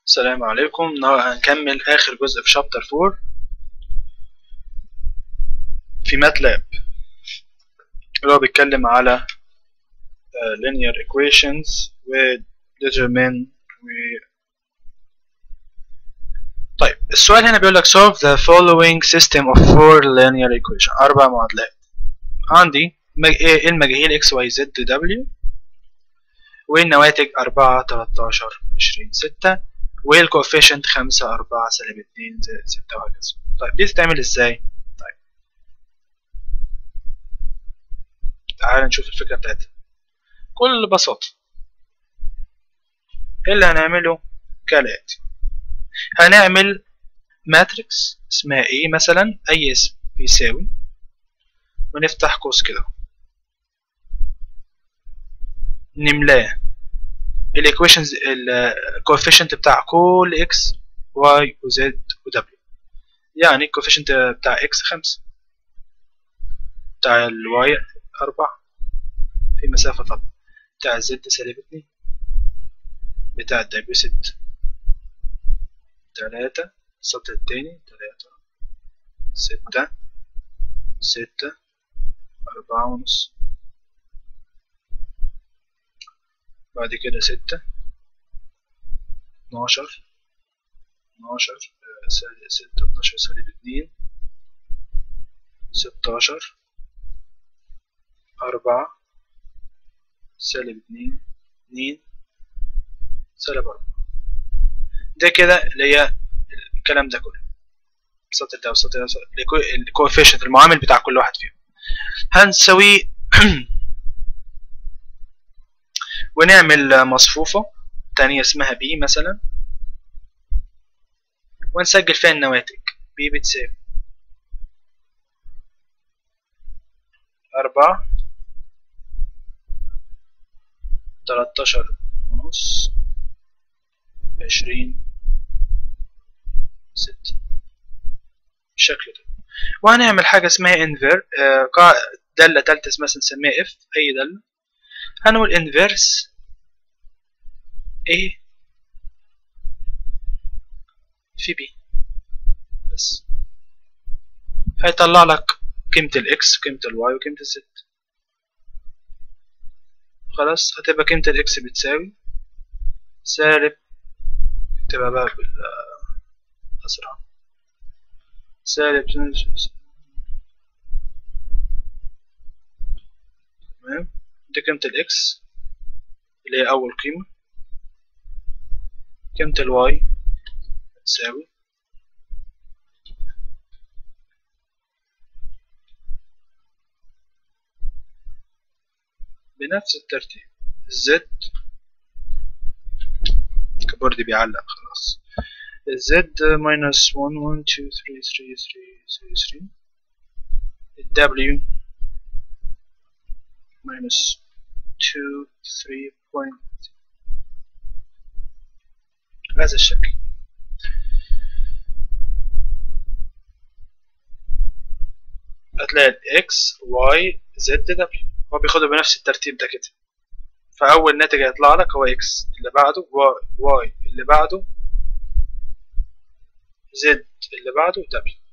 السلام عليكم النهارده هنكمل آخر جزء في شابتر 4 في ماتلاب اللي هو بيتكلم على آه، linear equations و determine و طيب السؤال هنا بيقول لك solve the following system of four linear equation أربع معادلات عندي مج- إيه المجاهيل x y z w والنواتج أربعة تلاتاشر عشرين ستة والكوفيشنت خمسة أربعة سالب اتنين زائد ستة وهكذا طيب دي تتعمل ازاي؟ طيب تعال نشوف الفكرة بتاعتها بكل بساطة إيه اللي هنعمله كالآتي هنعمل ماتريكس اسمها ايه مثلا أي اسم بيساوي ونفتح قوس كده نملاه الايكويشنز الكوفيشنت بتاع كل اكس واي وزد ودبليو يعني الكوفيشنت بتاع اكس خمسة بتاع الواي أربعة في مسافة طبعا بتاع الزد سالب اتنين بتاع الدبليو ستة تلاتة السطر التاني تلاتة ستة ستة أربعة ونص بعد كده ستة اتناشر اتناشر آه، سالب ستة اتناشر سالب اتنين ستاشر أربعة سالب اتنين اتنين سالب أربعة ده كده اللي هي الكلام ده كله السطر ده والسطر ده الكوفيشنت المعامل بتاع كل واحد فيهم هنسويه ونعمل مصفوفة تانية اسمها بي مثلا ونسجل فيها النواتج بي بتساوي أربعة تلاتاشر ونص عشرين ستة بالشكل ده وهنعمل حاجة اسمها انفير آه قا- دالة تالتة اسمها نسميها اف أي دالة هنقول انفيرس A في B بس هيطلع لك قيمة الإكس وقيمة الواي وقيمة الزد خلاص هتبقى قيمة الإكس بتساوي سالب تبقى بقى بالأسرع سالب تمام دي قيمة الإكس اللي هي أول قيمة قيمة الواي تساوي بنفس الترتيب الزد الكيبورد بيعلق خلاص الزد minus 1 1 2 3 3 3 3 الدبليو minus 2 3 point بهذا الشكل هتلاقي ال x y z w هو بياخدها بنفس الترتيب ده كده فأول ناتج هيطلع لك هو x اللي بعده y, y اللي بعده z اللي بعده w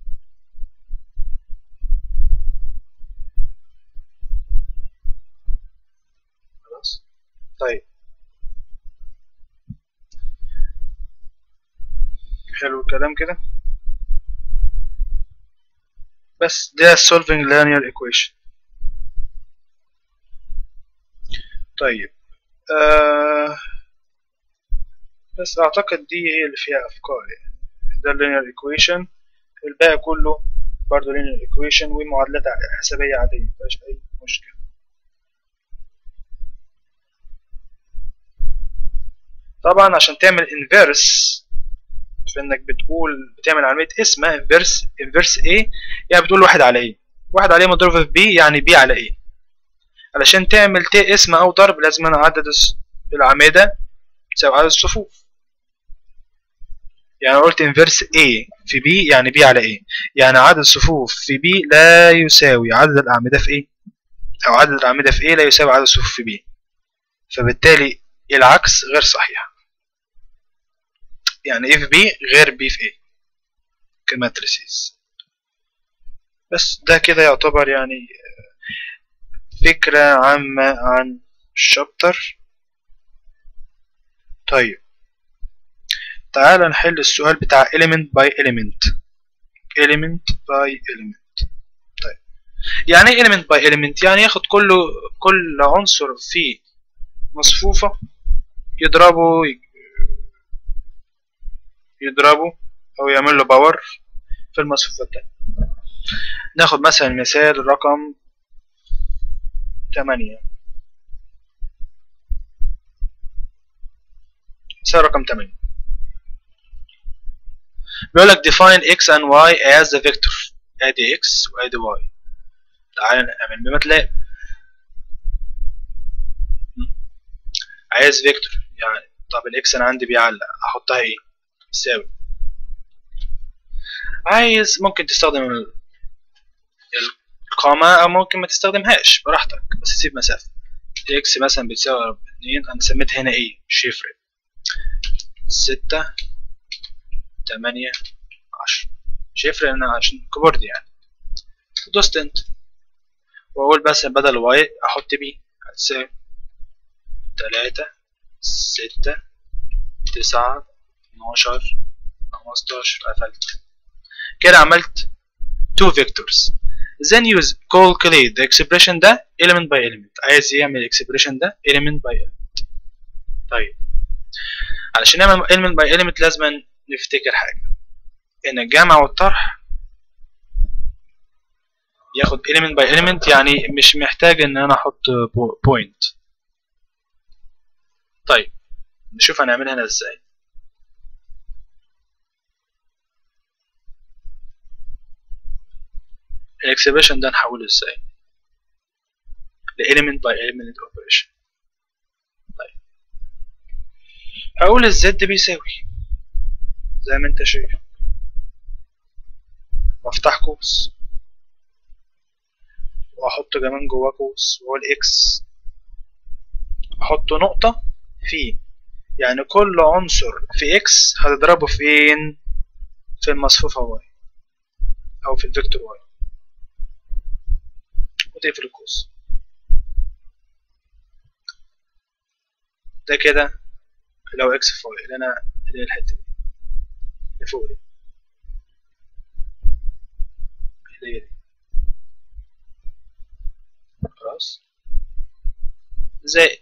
خلاص طيب حلو الكلام كده بس ده solving linear equation طيب آه بس أعتقد دي هي اللي فيها أفكار يعني ده linear equation الباقي كله برضه linear equation ومعادلات حسابية عادية مفيهاش أي مشكلة طبعا عشان تعمل inverse في انك بتقول بتعمل عملية اسمها inverse inverse A يعني بتقول واحد على A واحد على A مضروب في B يعني B على A علشان تعمل ت اسم او ضرب لازم انا عدد الس- الاعمدة تساوي عدد الصفوف يعني قلت inverse A في B يعني B على A يعني عدد الصفوف في B لا يساوي عدد الأعمدة في A أو عدد الأعمدة في A لا يساوي عدد الصفوف في B فبالتالي العكس غير صحيح يعني اف بي غير بي في ايه كماتريسيز بس ده كده يعتبر يعني فكرة عامة عن الشابتر طيب تعال نحل السؤال بتاع element by element element by element طيب يعني ايه element by element يعني ياخد كل كل عنصر في مصفوفة يضربه يضربه او يعمل له باور في المصفوفة التانية ناخد مثلا مثال رقم تمانية مثال رقم تمانية بيقول لك define x and y as a vector ادي x وادي y تعال نعمل بماتلاب عايز فيكتور يعني طب الاكس انا عندي بيعلق احطها ايه يساوي عايز ممكن تستخدم القامة او ممكن ما تستخدمهاش براحتك بس سيب مسافة اكس مثلا بتساوي اتنين انا سميت هنا ايه مش يفرق ستة تمانية عشرة مش هيفرق انا عشان كيبورد يعني دوست انت واقول بس بدل واي احط بي هتساوي تلاتة ستة تسعة اتناشر خمستاشر قفلت كده عملت two vectors then use calculate the expression ده element by element عايز يعمل expression ده element by element طيب علشان نعمل element by element لازم نفتكر حاجة ان الجمع والطرح ياخد element by element يعني مش محتاج ان انا احط point طيب نشوف هنعملها هنا ازاي الاكسبريشن ده نحوله ازاي ل element by element operation طيب هقول الزد بيساوي زي ما انت شايف وافتح قوس واحط كمان جواه قوس واقول اكس احط نقطة في يعني كل عنصر في اكس هتضربه فين في المصفوفة واي او في الفيكتور واي وتقفل القوس ده كده لو اكس في واي اللي انا اللي هي الحتة دي اللي فوق دي اللي هي دي خلاص زائد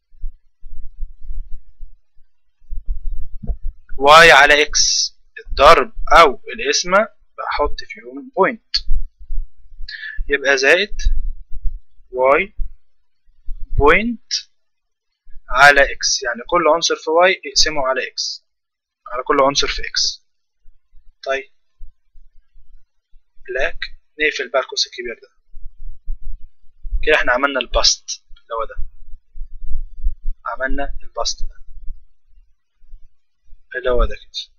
y على x الضرب أو القسمة بحط فيهم بوينت يبقى زائد y بوينت على x يعني كل عنصر في y اقسمه على x على كل عنصر في x طيب بلاك نقفل بقى القوس الكبير ده كده احنا عملنا الباست اللي هو ده عملنا الباست ده اللي هو ده كده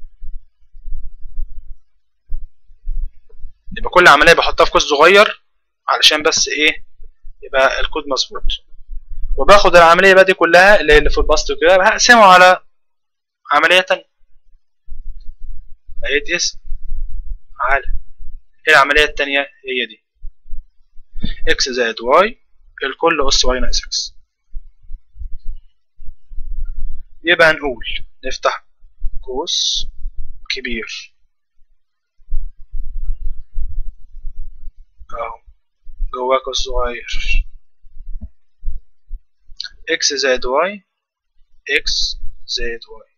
يبقى كل عملية بحطها في قوس صغير علشان بس ايه يبقى الكود مظبوط وباخد العملية بقى دي كلها اللي هي اللي في الباست وكده هقسمه على عملية تانية بقيت اسم على ايه العملية التانية هي دي اكس زائد واي الكل أس واي ناقص اكس يبقى نقول نفتح قوس كبير اهو جواه قوس صغير اكس زائد واي اكس زائد واي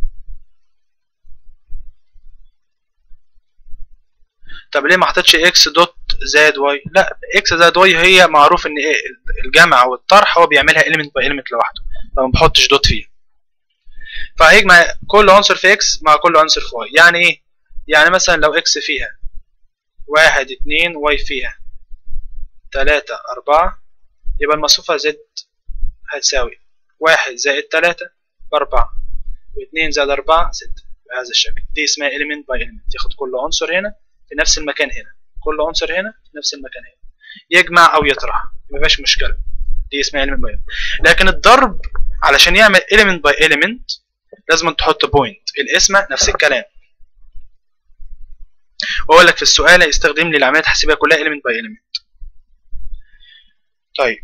طب ليه ما حطيتش اكس دوت زائد واي لا اكس زائد واي هي معروف ان ايه الجمع والطرح هو بيعملها element باي element لوحده فما بحطش دوت فيه فهيجمع كل عنصر في اكس مع كل عنصر في واي يعني ايه يعني مثلا لو اكس فيها واحد اتنين واي فيها تلاتة أربعة يبقى المصفوفة زد هتساوي واحد زائد تلاتة بأربعة واتنين زائد أربعة ستة بهذا الشكل دي اسمها element by element ياخد كل عنصر هنا في نفس المكان هنا كل عنصر هنا في نفس المكان هنا يجمع أو يطرح مفيهاش مشكلة دي اسمها element by element لكن الضرب علشان يعمل element by element لازم تحط بوينت القسمة نفس الكلام واقول لك في السؤال هيستخدم لي العمليات الحاسبيه كلها element by element طيب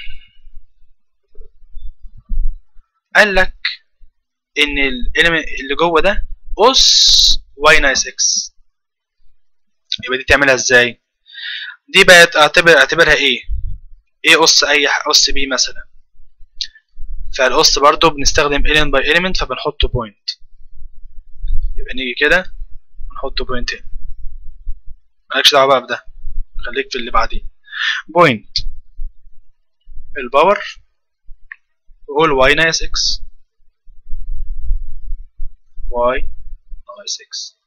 قال لك ان الاليمنت اللي جوه ده اس y ناقص x يبقى دي تعملها ازاي دي بقت اعتبر اعتبرها ايه ايه اس اي اس بي مثلا فالاس برضو بنستخدم element by element فبنحط بوينت يبقى نيجي كده نحط بوينت هنا مالكش دعوه بقى بده خليك في اللي بعديه بوينت الباور وقول y ناقص x y ناقص x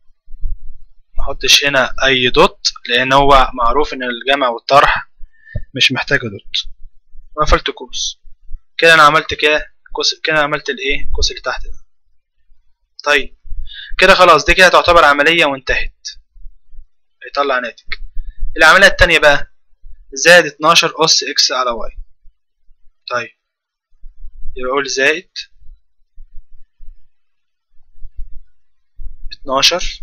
محطش هنا اي دوت لان هو معروف ان الجمع والطرح مش محتاجه دوت وقفلت قوس كده انا عملت كده قوس كده عملت الايه القوس اللي تحت ده طيب كده خلاص دي كده تعتبر عمليه وانتهت هيطلع ناتج العمليه التانية بقى زائد 12 اس اكس على واي طيب يبقى اقول زائد 12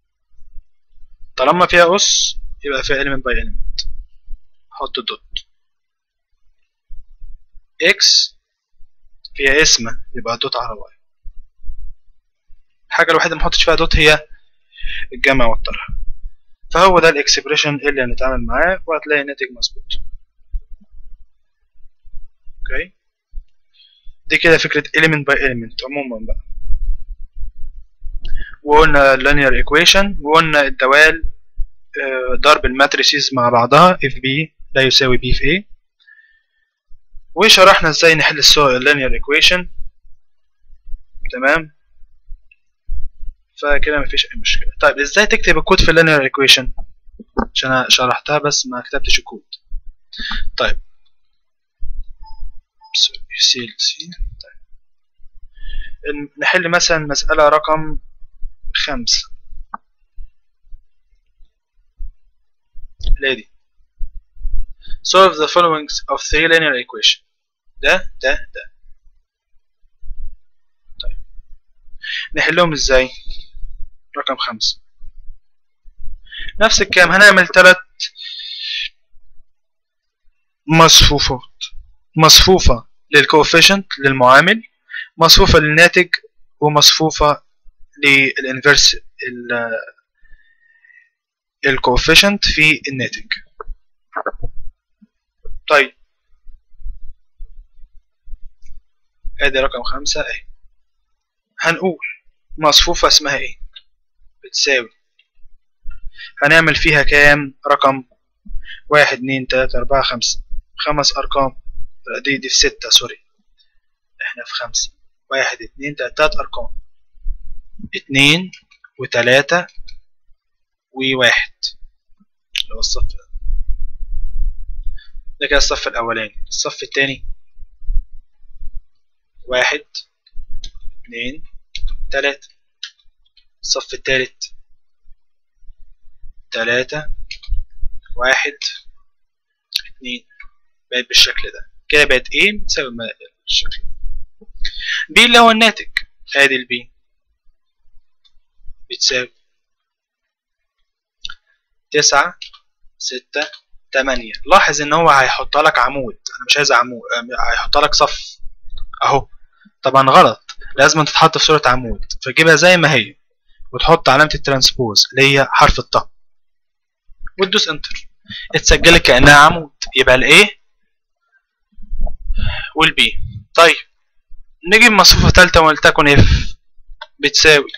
طالما فيها اس يبقى فيها element by element حط دوت x فيها اسمه يبقى دوت على y الحاجة الوحيدة اللي محطش فيها دوت هي الجمع والطرح فهو ده الاكسبريشن اللي هنتعامل معاه وهتلاقي الناتج مظبوط اوكي دي كده فكرة element by element عموما بقى وقلنا linear equation وقلنا الدوال ضرب الماتريسيز مع بعضها if b لا يساوي b في a وشرحنا ازاي نحل السؤال linear equation تمام فكده مفيش اي مشكلة طيب ازاي تكتب الكود في linear equation عشان انا شرحتها بس ما كتبتش الكود طيب سي سي طيب نحل مثلا مسألة رقم خمسة لادي solve the following of three linear equation ده ده ده طيب نحلهم ازاي رقم خمسة نفس الكلام هنعمل تلات مصفوفات مصفوفة للكوفيشنت للمعامل مصفوفة للناتج ومصفوفة للانفرس الكوفيشنت في الناتج طيب ادي رقم خمسة اهي هنقول مصفوفة اسمها ايه بتساوي هنعمل فيها كام رقم واحد اتنين تلاتة اربعة خمسة خمس ارقام دي دي في ستة سوري احنا في خمسة واحد اتنين تلاتة تلات ارقام اتنين وتلاتة وواحد اللي هو الصف ده ده كده الصف الأولاني الصف التاني واحد اتنين تلاتة الصف التالت تلاتة واحد اتنين بقت بالشكل ده كده بقت ايه بتساوي الشكل بي اللي هو الناتج ادي البي بتساوي تسعة ستة تمانية لاحظ ان هو هيحط لك عمود انا مش عايز عمود هيحط لك صف اهو طبعا غلط لازم تتحط في صورة عمود فجيبها زي ما هي وتحط علامة الترانسبوز اللي هي حرف الطاء وتدوس انتر اتسجلت كأنها عمود يبقى الايه والبي طيب نجيب مصفوفة تالتة ولتكن اف بتساوي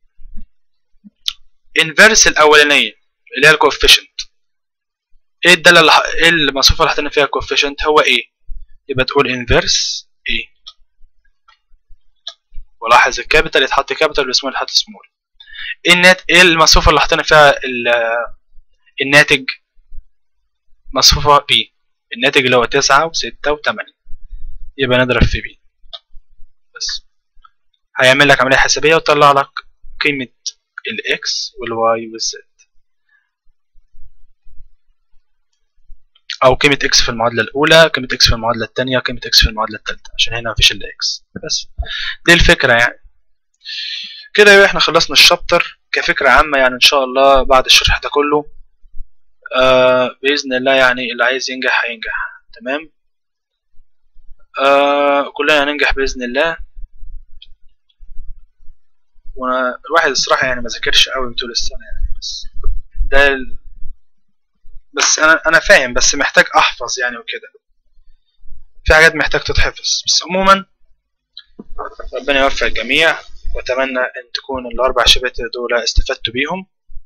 انفرس الاولانية اللي هي الكوفيشنت ايه الدالة اللي ايه المصفوفة اللي حطينا فيها الكوفيشنت هو ايه يبقى تقول انفرس ايه ولاحظ الكابيتال يتحط كابيتال والسمول يتحط سمول ايه النات ايه المصفوفة اللي حطينا فيها الناتج مصفوفة بي الناتج اللي هو تسعة وستة وتمانية يبقى نضرب في بي بس هيعمل لك عملية حسابية ويطلع لك قيمة الاكس والواي والزد او قيمة اكس في المعادلة الاولى قيمة اكس في المعادلة الثانية قيمة اكس في المعادلة الثالثة عشان هنا مفيش الا اكس بس دي الفكرة يعني كده يبقى احنا خلصنا الشابتر كفكرة عامة يعني ان شاء الله بعد الشرح ده كله آه بإذن الله يعني اللي عايز ينجح هينجح تمام آه كلنا هننجح بإذن الله وانا الواحد الصراحة يعني ما ذاكرش قوي طول السنة يعني بس ده ال... بس انا انا فاهم بس محتاج احفظ يعني وكده في حاجات محتاج تتحفظ بس عموما ربنا يوفق الجميع واتمنى ان تكون الاربع شباتر دول استفدتوا بيهم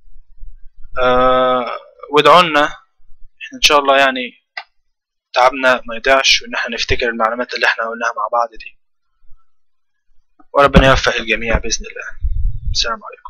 آه وادعوا لنا احنا ان شاء الله يعني تعبنا ما يضيعش وان احنا نفتكر المعلومات اللي احنا قلناها مع بعض دي وربنا يوفق الجميع باذن الله السلام عليكم